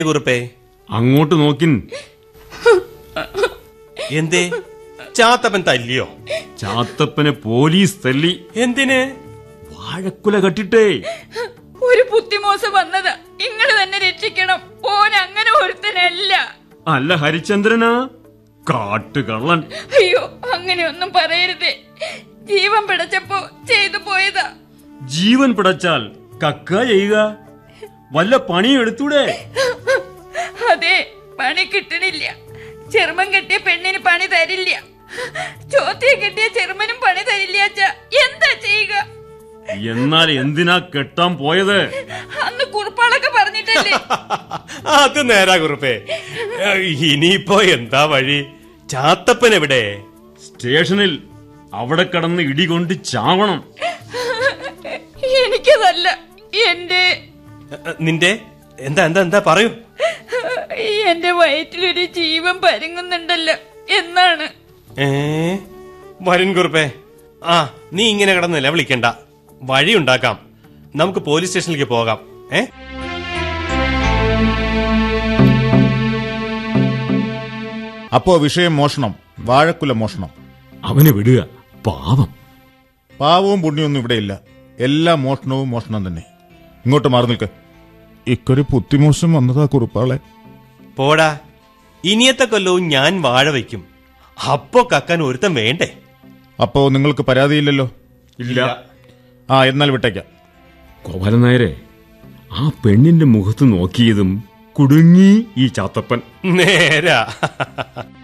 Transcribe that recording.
കുറുപ്പേ അങ്ങോട്ട് നോക്കിൻ എന്തേ ചാത്തപ്പൻ തല്ലിയോ ചാത്തപ്പനെ പോലീസ് തല്ലി എന്തിന് വാഴക്കുല കട്ടിട്ടേ ഒരു ബുദ്ധിമോശം വന്നതാ ഇങ്ങള് തന്നെ രക്ഷിക്കണം ഓൻ അങ്ങനെ ഒരുത്തനല്ല അല്ല ഹരിചന്ദ്രനാ കാട്ടുകള്ളൻ അയ്യോ അങ്ങനെയൊന്നും പറയരുതേ ജീവൻ പിടച്ചപ്പോ ചെയ്തു പോയതാ ജീവൻ പിടച്ചാൽ കക്ക ചെയ്യുക വല്ല പണിയും എടുത്തൂടെ അതെ പണി കിട്ടണില്ല ചെറുമൻ കെട്ടിയ പെണ്ണിന് പണി തരില്ല ചോത്തിയെ കെട്ടിയ ചെറുമനും പണി തരില്ല അച്ഛാ എന്താ ചെയ്യുക എന്നാൽ എന്തിനാ കെട്ടാൻ പോയത് അന്ന് കുറുപ്പാളൊക്കെ പറഞ്ഞിട്ടല്ലേ അത് നേരാ കുറുപ്പേ ഇനിയിപ്പോ എന്താ വഴി ചാത്തപ്പൻ എവിടെ സ്റ്റേഷനിൽ അവിടെ കടന്ന് ഇടികൊണ്ട് ചാവണം എനിക്കതല്ല എന്റെ നിന്റെ എന്താ എന്താ എന്താ പറയൂ എന്റെ വയറ്റിലൊരു ജീവൻ പരുങ്ങുന്നുണ്ടല്ലോ എന്നാണ് ഏ വരൻ കുറുപ്പേ ആ നീ ഇങ്ങനെ കിടന്നില്ല വിളിക്കണ്ട വഴി ഉണ്ടാക്കാം നമുക്ക് പോലീസ് സ്റ്റേഷനിലേക്ക് പോകാം ഏ അപ്പോ വിഷയം മോഷണം വാഴക്കുല മോഷണം അവനെ വിടുക പാവം പാവവും പുണ്യമൊന്നും ഇവിടെയില്ല എല്ലാ മോഷണവും മോഷണം തന്നെ ഇങ്ങോട്ട് മാറി നിൽക്ക് ഇക്കൊരു പുത്തിമോശം വന്നതാ കുറുപ്പാളെ പോടാ ഇനിയത്തെ കൊല്ലവും ഞാൻ വാഴ വയ്ക്കും അപ്പോ കക്കാൻ ഒരുത്തൻ വേണ്ടേ അപ്പോ നിങ്ങൾക്ക് പരാതിയില്ലല്ലോ ഇല്ല ആ എന്നാൽ വിട്ടേക്കാം കോവലൻ നായരെ ആ പെണ്ണിന്റെ മുഖത്ത് നോക്കിയതും കുടുങ്ങി ഈ ചാത്തപ്പൻ നേരാ